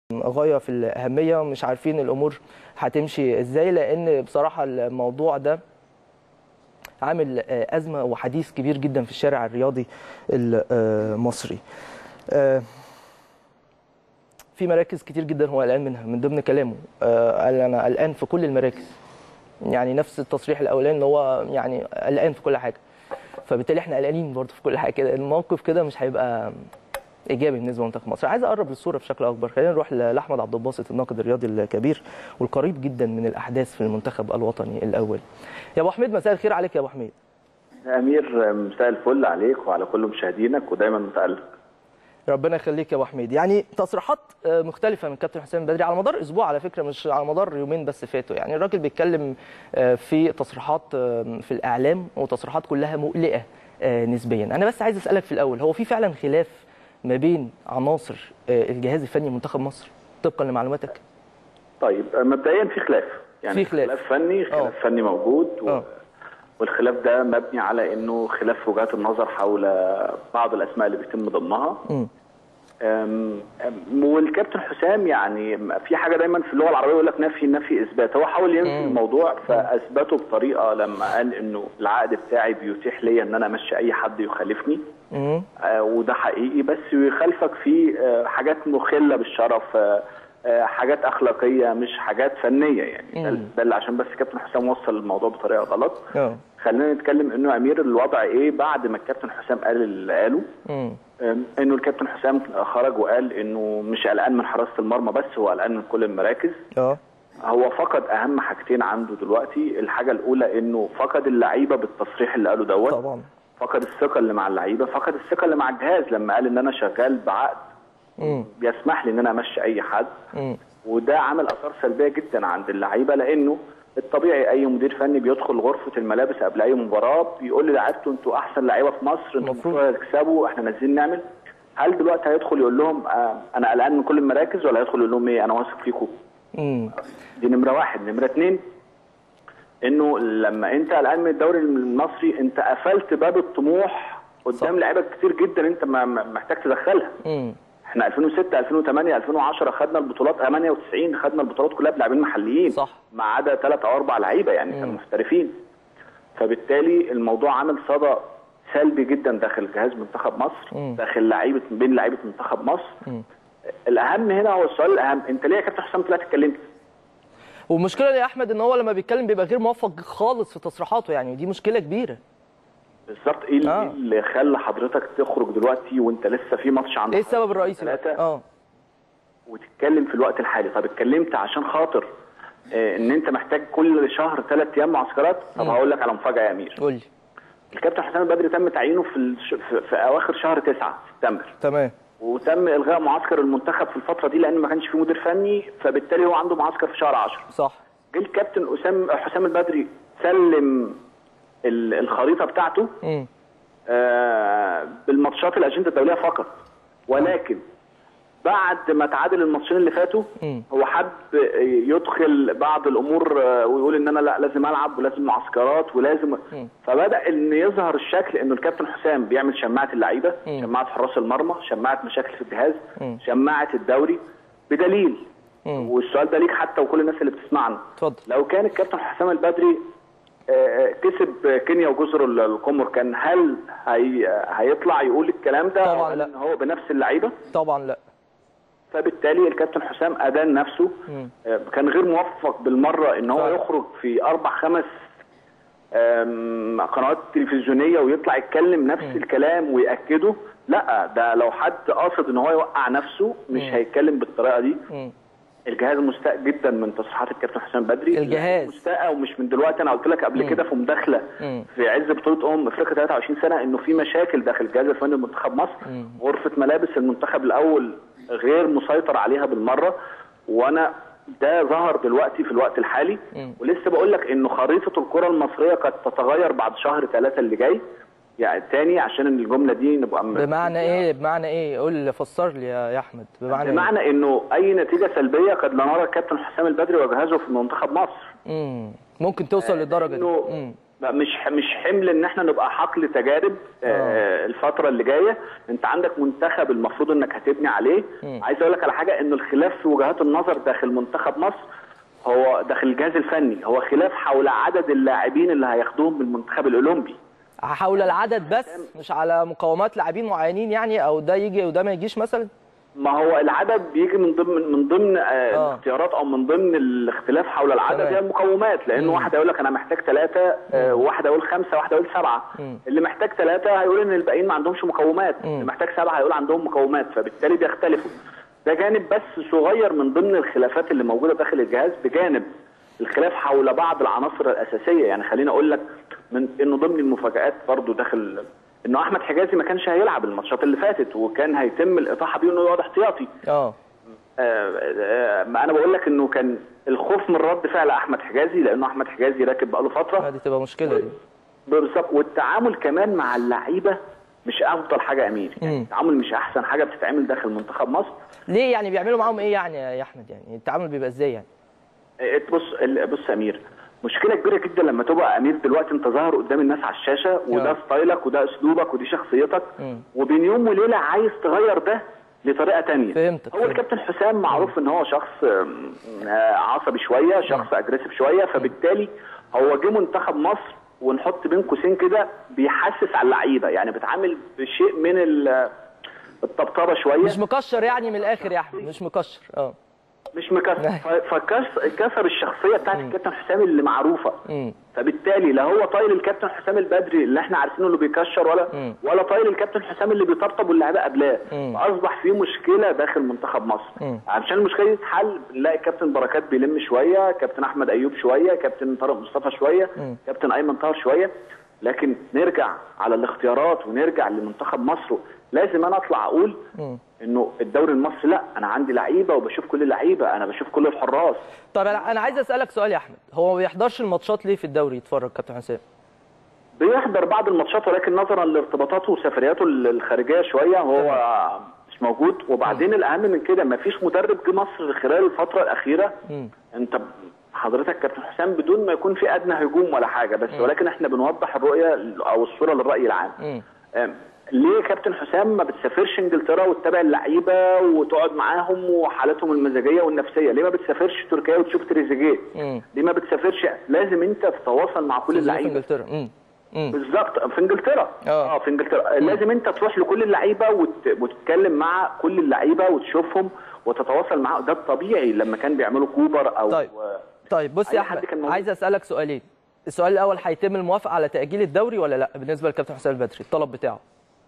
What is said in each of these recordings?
غايه في الاهميه مش عارفين الامور هتمشي ازاي لان بصراحه الموضوع ده عامل آه، ازمه وحديث كبير جدا في الشارع الرياضي المصري آه، في مراكز كتير جدا هو قلقان منها من ضمن كلامه آه، قال انا قلقان في كل المراكز يعني نفس التصريح الاولاني اللي هو يعني قلقان في كل حاجه فبالتالي احنا قلقانين برضه في كل حاجه كده الموقف كده مش هيبقى ايجابي بالنسبه لمنتخب مصر عايز اقرب للصوره بشكل اكبر خلينا نروح ل- لاحمد عبد الباسط الناقد الرياضي الكبير والقريب جدا من الاحداث في المنتخب الوطني الاول يا ابو حميد مساء الخير عليك يا ابو حميد يا امير مساء الفل عليك وعلى كل مشاهدينك ودايما متالق ربنا يخليك يا ابو حميد يعني تصريحات آه، مختلفه من كابتن حسام بدري على مدار اسبوع على فكره مش على مدار يومين بس فاتوا يعني الراجل بيتكلم آه، في تصريحات آه، في الاعلام وتصريحات كلها مقلقه آه، نسبيا انا بس عايز اسالك في الاول هو في فعلا خلاف ما بين عناصر آه، الجهاز الفني لمنتخب مصر طبقا لمعلوماتك طيب مبدئيا في خلاف يعني في خلاف. خلاف فني خلاف آه. فني موجود و... آه. والخلاف ده مبني على انه خلاف وجهات النظر حول بعض الاسماء اللي بيتم ضمنها مم. أم، أم، والكابتن حسام يعني في حاجه دايما في اللغه العربيه يقول لك نفي نفي اثبات هو حاول ينفي مم. الموضوع فاثبته بطريقه لما قال انه العقد بتاعي بيتيح لي ان انا امشي اي حد يخالفني مم. آه، وده حقيقي بس يخالفك في آه، حاجات مخله بالشرف آه، آه، حاجات اخلاقيه مش حاجات فنيه يعني ده- مم. ده اللي عشان بس كابتن حسام وصل الموضوع بطريقه غلط اه خلينا نتكلم انه يا امير الوضع ايه بعد ما الكابتن حسام قال اللي قاله مم. آم، انه الكابتن حسام خرج وقال انه مش قلقان من حراسه المرمى بس هو قلقان من كل المراكز اه هو فقد اهم حاجتين عنده دلوقتي الحاجه الاولى انه فقد اللعيبه بالتصريح اللي قاله دوت طبعا فقد الثقه اللي مع اللعيبه فقد الثقه اللي مع الجهاز لما قال ان انا شغال بعقد مم. بيسمح لي ان انا امشي اي حد مم. وده عمل اثار سلبيه جدا عند اللعيبه لانه الطبيعي اي مدير فني بيدخل غرفه الملابس قبل اي مباراه بيقول للاعيبته انتوا احسن لعيبه في مصر انتوا المفروض. المفروض تكسبوا احنا نازلين نعمل هل دلوقتي هيدخل يقول لهم آه انا قلقان من كل المراكز ولا هيدخل يقول لهم ايه انا واثق فيكم مم. دي نمره واحد نمره اتنين انه لما انت قلقان من الدوري المصري انت قفلت باب الطموح قدام لعيبه كتير جدا انت ما- ما- محتاج تدخلها مم. احنا 2006 2008 2010 خدنا البطولات 98 خدنا البطولات كلها بلاعبين محليين صح. ما عدا ثلاث او اربع لعيبه يعني كانوا مم. محترفين فبالتالي الموضوع عامل صدى سلبي جدا داخل جهاز منتخب مصر مم. داخل لعيبه بين لعيبه منتخب مصر مم. الاهم هنا هو السؤال الاهم انت ليه يا كابتن حسام طلعت اتكلمت والمشكله يا احمد ان هو لما بيتكلم بيبقى غير موفق خالص في تصريحاته يعني ودي مشكله كبيره بالظبط ايه اللي- آه. إيه اللي خلى حضرتك تخرج دلوقتي وانت لسه في ماتش عند ايه السبب الرئيسي بقى؟ ثلاثة اه وتتكلم في الوقت الحالي طب اتكلمت عشان خاطر آه، ان انت محتاج كل شهر ثلاث ايام معسكرات طب مم. هقول لك على مفاجاه يا امير قول لي الكابتن حسام البدري تم تعيينه في, الش... في, في اواخر شهر 9 سبتمبر تمام وتم الغاء معسكر المنتخب في الفتره دي لان ما كانش في مدير فني فبالتالي هو عنده معسكر في شهر 10 صح جه الكابتن اسام حسام البدري سلم ال- الخريطه بتاعته مم. آه، بالماتشات الاجنده الدوليه فقط ولكن بعد ما تعادل الماتشين اللي فاتوا مم. هو حب يدخل بعض الامور آه، ويقول ان انا لا لازم العب ولازم معسكرات ولازم مم. فبدا ان يظهر الشكل انه الكابتن حسام بيعمل شماعه اللعيبه مم. شماعه حراس المرمى شماعه مشاكل في الجهاز مم. شماعه الدوري بدليل مم. والسؤال ده ليك حتى وكل الناس اللي بتسمعنا اتفضل لو كان الكابتن حسام البدري آه، آه، كسب كينيا وجزر ال- القمر كان هل هي هيطلع يقول الكلام ده طبعاً أو هل لا. إن هو بنفس اللعيبه طبعا لا فبالتالي الكابتن حسام ادان نفسه مم. آه، كان غير موفق بالمره ان هو فعلا. يخرج في اربع خمس آم، قنوات تلفزيونيه ويطلع يتكلم نفس الكلام وياكده لا ده لو حد قاصد ان هو يوقع نفسه مش مم. هيتكلم بالطريقه دي مم. الجهاز مستاء جدا من تصريحات الكابتن حسام بدري الجهاز. مستاء ومش من دلوقتي انا قلت لك قبل مم. كده في مداخله مم. في عز بطوله امم افريقيا 23 سنه انه في مشاكل داخل الجهاز الفني لمنتخب مصر مم. غرفه ملابس المنتخب الاول غير مسيطر عليها بالمره وانا ده ظهر دلوقتي في الوقت الحالي مم. ولسه بقول لك انه خريطه الكره المصريه قد تتغير بعد شهر ثلاثة اللي جاي يعني تاني عشان الجمله دي نبقى بمعنى ايه بمعنى ايه قول فسر لي يا يا احمد بمعنى ايه بمعنى انه اي نتيجه سلبيه قد لا نرى الكابتن حسام البدري وجهازه في منتخب مصر مم. ممكن توصل للدرجه دي انه مم. مش مش حمل ان احنا نبقى حقل تجارب آه الفتره اللي جايه انت عندك منتخب المفروض انك هتبني عليه عايز اقول لك على حاجه ان الخلاف في وجهات النظر داخل منتخب مصر هو داخل الجهاز الفني هو خلاف حول عدد اللاعبين اللي هياخدوهم من المنتخب الاولمبي حول العدد بس مش على مقاومات لاعبين معينين يعني او ده يجي وده ما يجيش مثلا ما هو العدد بيجي من ضمن من ضمن آه، آه. الاختيارات او من ضمن الاختلاف حول العدد تمام. هي المقومات لان واحد هيقول لك انا محتاج ثلاثه وواحد هيقول خمسه واحد هيقول سبعه اللي محتاج ثلاثه هيقول ان الباقيين ما عندهمش مقومات اللي محتاج سبعه هيقول عندهم مقومات فبالتالي بيختلفوا ده جانب بس صغير من ضمن الخلافات اللي موجوده داخل الجهاز بجانب الخلاف حول بعض العناصر الاساسيه يعني خليني اقول لك من انه ضمن المفاجات برضو داخل انه احمد حجازي ما كانش هيلعب الماتشات اللي فاتت وكان هيتم الاطاحه بيه انه يقعد احتياطي اه آه، آه، ما انا بقول لك انه كان الخوف من رد فعل احمد حجازي لانه احمد حجازي راكب بقاله فتره دي تبقى مشكله دي بالظبط والتعامل كمان مع اللعيبه مش افضل حاجه يا امير يعني مم. التعامل مش احسن حاجه بتتعمل داخل منتخب مصر ليه يعني بيعملوا معاهم ايه يعني يا احمد يعني التعامل بيبقى ازاي يعني آه، بص ال- بص يا امير مشكله كبيره جدا لما تبقى امير دلوقتي انت ظاهر قدام الناس على الشاشه وده آه. ستايلك وده اسلوبك ودي شخصيتك مم. وبين يوم وليله عايز تغير ده لطريقه تانية فهمتك، هو فهمت. الكابتن حسام معروف ان هو شخص آم، آه، عصبي شويه شخص اجريسيف شويه فبالتالي هو جه منتخب مصر ونحط بين قوسين كده بيحسس على اللعيبه يعني بيتعامل بشيء من ال- الطبطبه شويه مش مكشر يعني من الاخر يا احمد مش مكشر اه مش مكسر فكسر الشخصيه بتاعت الكابتن حسام اللي معروفه امم فبالتالي لا هو طايل الكابتن حسام البدري اللي احنا عارفينه اللي بيكشر ولا مم. ولا طايل الكابتن حسام اللي بيطبطب واللعيبه قبلاه مم. فاصبح في مشكله داخل منتخب مصر مم. عشان المشكله دي تتحل نلاقي كابتن بركات بيلم شويه كابتن احمد ايوب شويه كابتن طارق مصطفى شويه مم. كابتن ايمن طاهر شويه لكن نرجع على الاختيارات ونرجع لمنتخب مصر لازم انا اطلع اقول مم. انه الدوري المصري لا انا عندي لعيبه وبشوف كل اللعيبه انا بشوف كل الحراس طب انا أنا عايز اسالك سؤال يا احمد هو ما بيحضرش الماتشات ليه في الدوري يتفرج كابتن حسام بيحضر بعض الماتشات ولكن نظرا لارتباطاته وسفرياته الخارجيه شويه هو مش موجود وبعدين الاهم من كده مفيش مدرب جه مصر خلال الفتره الاخيره مم. انت حضرتك كابتن حسام بدون ما يكون في ادنى هجوم ولا حاجه بس ولكن احنا بنوضح الرؤيه او الصوره للراي العام مم. أم، ليه كابتن حسام ما بتسافرش انجلترا وتتابع اللعيبه وتقعد معاهم وحالتهم المزاجيه والنفسيه ليه ما بتسافرش تركيا وتشوف تريزيجيه مم. ليه ما بتسافرش لازم انت تتواصل مع كل في اللعيبه انجلترا امم امم بالظبط في انجلترا آه. اه في انجلترا لازم انت تروح لكل اللعيبه وت... وتتكلم مع كل اللعيبه وتشوفهم وتتواصل معاهم ده الطبيعي لما كان بيعملوا كوبر او طيب. طيب بص أي يا حد احمد كان موجود. عايز اسالك سؤالين السؤال الاول هيتم الموافقه على تاجيل الدوري ولا لا بالنسبه للكابتن حسام البدري الطلب بتاعه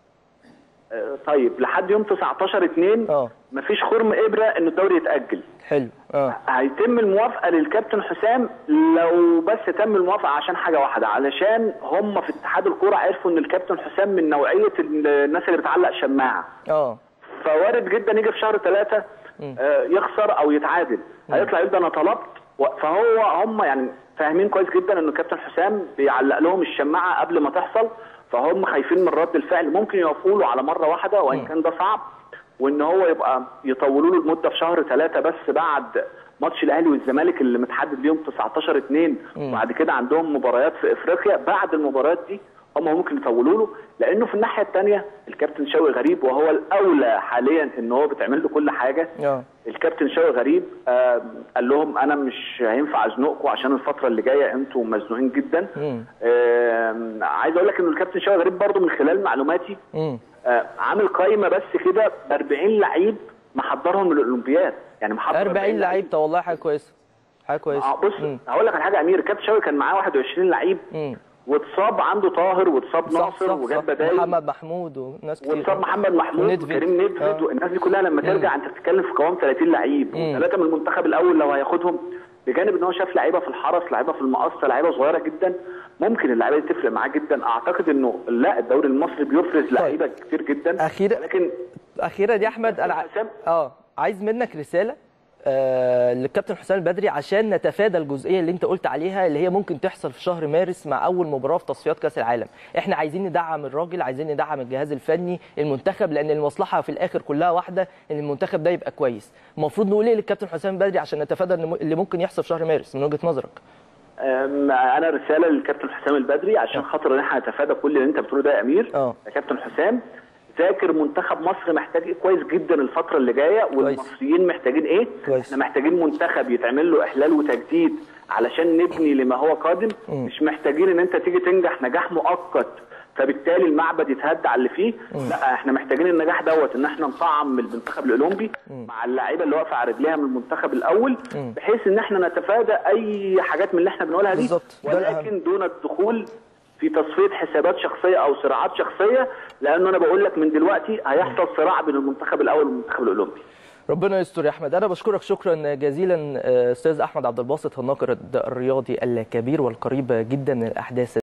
آه، طيب لحد يوم 19 2 اه مفيش خرم ابره ان الدوري يتاجل حلو اه هيتم الموافقه للكابتن حسام لو بس تم الموافقه عشان حاجه واحده علشان هم في اتحاد الكوره عرفوا ان الكابتن حسام من نوعيه الناس اللي بتعلق شماعه اه فوارد جدا يجي في شهر ثلاثة آه، يخسر او يتعادل هيطلع يقول ده انا طلبت و- فهو هم يعني فاهمين كويس جدا ان الكابتن حسام بيعلق لهم الشماعه قبل ما تحصل فهم خايفين من رد الفعل ممكن يوافقوا له على مره واحده وان كان ده صعب وان هو يبقى يطولوا له المده في شهر ثلاثة بس بعد ماتش الاهلي والزمالك اللي متحدد ليهم 19 2 وبعد كده عندهم مباريات في افريقيا بعد المباريات دي هم ممكن يطولوا له لانه في الناحيه الثانيه الكابتن شوقي غريب وهو الاولى حاليا ان هو بتعمل له كل حاجه اه الكابتن شوقي غريب آه قال لهم انا مش هينفع ازنقكم عشان الفتره اللي جايه انتوا مزنوقين جدا مم. آه عايز اقول لك ان الكابتن شوقي غريب برضو من خلال معلوماتي امم آه عامل قائمه بس كده ب 40 لعيب محضرهم للاولمبياد يعني محضر 40 لعيب ده والله حاجه كويسه حاجه كويسه آه بص مم. هقول لك على حاجه يا امير الكابتن شوقي كان معاه 21 لعيب مم. واتصاب عنده طاهر واتصاب صح ناصر صح وجاب صح بدايل محمد محمود وناس كتير واتصاب محمد محمود وندفيد. وكريم ندفيد آه. والناس دي كلها لما ترجع انت بتتكلم في قوام 30 لعيب وثلاثه من المنتخب الاول لو هياخدهم بجانب ان هو شاف لعيبه في الحرس لعيبه في المقصه لعيبه صغيره جدا ممكن اللعيبه دي تفرق معاه جدا اعتقد انه لا الدوري المصري بيفرز لعيبه كتير جدا أخيرا- لكن اخيرا يا احمد انا ع- حسام؟ اه عايز منك رساله آه للكابتن حسام البدري عشان نتفادى الجزئيه اللي انت قلت عليها اللي هي ممكن تحصل في شهر مارس مع اول مباراه في تصفيات كاس العالم احنا عايزين ندعم الراجل عايزين ندعم الجهاز الفني المنتخب لان المصلحه في الاخر كلها واحده ان المنتخب ده يبقى كويس المفروض نقول ايه للكابتن حسام البدري عشان نتفادى إن م- اللي ممكن يحصل في شهر مارس من وجهه نظرك أم، انا رساله للكابتن حسام البدري عشان خاطر ان احنا نتفادى كل اللي انت بتقوله ده يا امير اه. يا كابتن حسام ذاكر منتخب مصر محتاج ايه كويس جدا الفتره اللي جايه والمصريين محتاجين ايه كويس. احنا محتاجين منتخب يتعمل له احلال وتجديد علشان نبني لما هو قادم مش محتاجين ان انت تيجي تنجح نجاح مؤقت فبالتالي المعبد يتهد على اللي فيه لا احنا محتاجين النجاح دوت ان احنا نطعم من المنتخب الاولمبي مع اللعيبه اللي واقفه على رجليها من المنتخب الاول بحيث ان احنا نتفادى اي حاجات من اللي احنا بنقولها دي بالظبط. ده الأهم. ولكن دون الدخول في تصفيه حسابات شخصيه او صراعات شخصيه لانه انا بقول لك من دلوقتي هيحصل صراع بين المنتخب الاول والمنتخب الاولمبي ربنا يستر يا احمد انا بشكرك شكرا جزيلا آه، استاذ احمد عبد الباسط الناقد الرياضي الكبير والقريب جدا من الاحداث